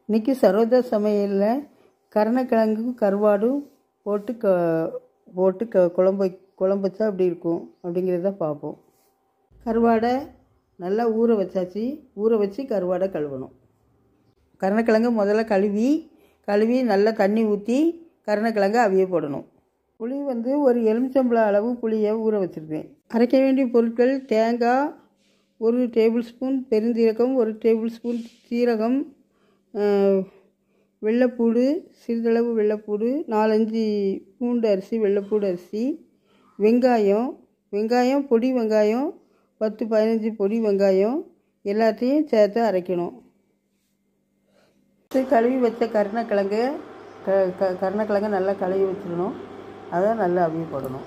இன்றைக்கி சரோஜா சமையலில் கருணக்கிழங்கும் கருவாடும் போட்டு க போட்டு க குழம்பு வை- குழம்பு வச்சா அப்படி இருக்கும் அப்படிங்கிறத பார்ப்போம் கருவாடை நல்லா ஊற வச்சாச்சு ஊற வச்சு கருவாடை கழுவணும் கருணக்கிழங்கு முதல்ல கழுவி கழுவி நல்லா தண்ணி ஊற்றி கருணக்கிழங்கு அவிய போடணும் புளி வந்து ஒரு எலுமிச்சம்பழம் அளவு புளியை ஊற வச்சுருக்கேன் அரைக்க வேண்டிய பொருட்கள் தேங்காய் ஒரு டேபிள் ஸ்பூன் பெருஞ்சீரகம் ஒரு டேபிள் ஸ்பூன் சீரகம் அஹ், வெள்ளைப்பூடு சிறிதளவு வெள்ளைப்பூடு நாலஞ்சு பூண்டு அரிசி வெள்ளைப்பூடு அரிசி வெங்காயம் வெங்காயம் பொடி வெங்காயம் பத்து பதினஞ்சு பொடி வெங்காயம் எல்லாத்தையும் சேர்த்து அரைக்கணும் அடுத்து கழுவி வச்ச கருணக்கிழங்கு க க கருணக்கிழங்கு நல்லா கழுவி வச்சிடணும் அதை நல்லா அவிய போடணும்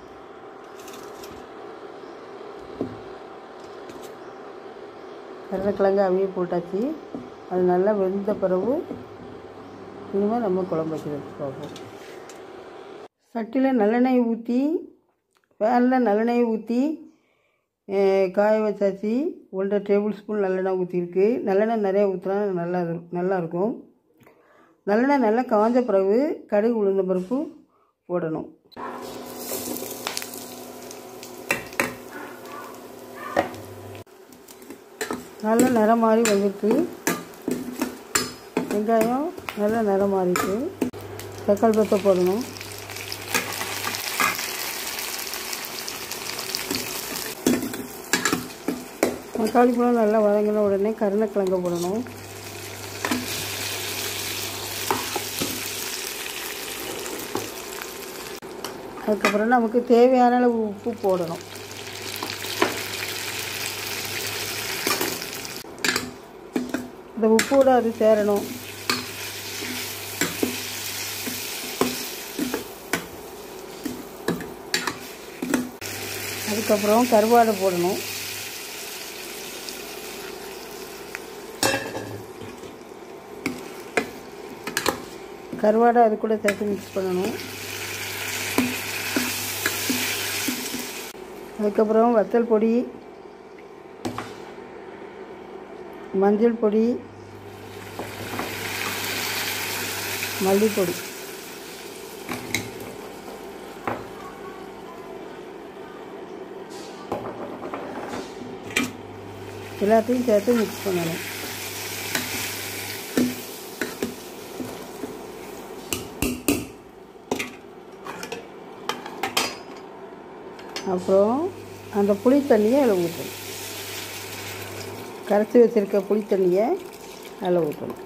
கருணக்கிழங்கு அவிய போட்டாச்சு அது நல்லா வெந்த பிறகு இனிமேல் நம்ம குழம்பு வைக்கிறது பார்ப்போம் சட்டியில் நல்லெண்ணெய் ஊற்றி பேனில் நல்லெண்ணெய் ஊற்றி காய வச்சாச்சு ஒன்றரை டேபிள் ஸ்பூன் நல்லெண்ணெய் ஊற்றிருக்கு நல்லெண்ணெய் நிறைய ஊற்றினா நல்லா இரு- நல்லா இருக்கும் நல்லெண்ணெய் நல்லா காஞ்ச பிறகு கடுகு உளுந்த பருப்பு போடணும் நல்ல நிறம் மாறி வந்துருக்கு வெங்காயம் நல்ல நிறம் மாறிட்டு தக்காளி பத்தை போடணும் தக்காளி பழம் நல்லா வதங்கின உடனே கருணக்கிழங்க போடணும் அதுக்கப்புறம் நமக்கு தேவையான அளவு உப்பு போடணும் இந்த உப்போட அது சேரணும் அதுக்கப்புறம் கருவாடை போடணும் கருவாடை அது கூட சேர்த்து மிக்ஸ் பண்ணணும் அதுக்கப்புறம் வத்தல் பொடி மஞ்சள் பொடி மல்லிப்பொடி எல்லாத்தையும் சேர்த்து மிக்ஸ் பண்ணணும் அப்புறம் அந்த புளி தண்ணியை அதில் ஊற்றணும் கரைச்சி வச்சுருக்க புளி தண்ணியை அதில் ஊற்றணும்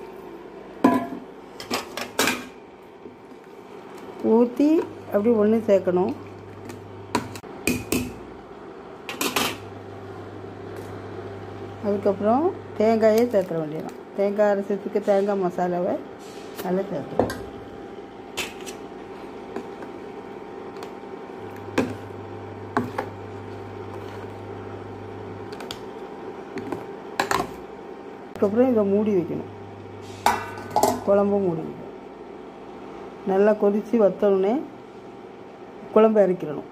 ஊற்றி அப்படி ஒன்று சேர்க்கணும் அதுக்கப்புறம் தேங்காயை சேர்த்துற வேண்டியதான் தேங்காய் அரைச்சதுக்கு தேங்காய் மசாலாவை அதில் சேர்த்துணும் அதுக்கப்புறம் இதை மூடி வைக்கணும் குழம்பும் மூடி வைக்கணும் நல்லா கொதித்து வத்தோடனே குழம்பு இறக்கிடணும்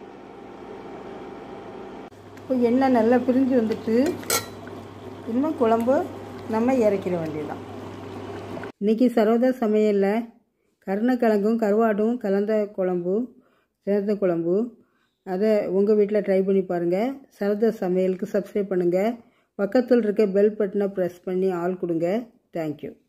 இப்போ எண்ணெய் நல்லா பிரிஞ்சு வந்துட்டு இன்னும் குழம்பு நம்ம இறக்கிட வேண்டியதுதான் இன்றைக்கி சரோதா சமையலில் கருணக்கிழங்கும் கருவாடும் கலந்த குழம்பு சேர்ந்த குழம்பு அதை உங்கள் வீட்டில் ட்ரை பண்ணி பாருங்கள் சரோதா சமையலுக்கு சப்ஸ்கிரைப் பண்ணுங்கள் பக்கத்தில் இருக்க பெல் பட்டனை ப்ரெஸ் பண்ணி ஆள் கொடுங்க தேங்க்யூ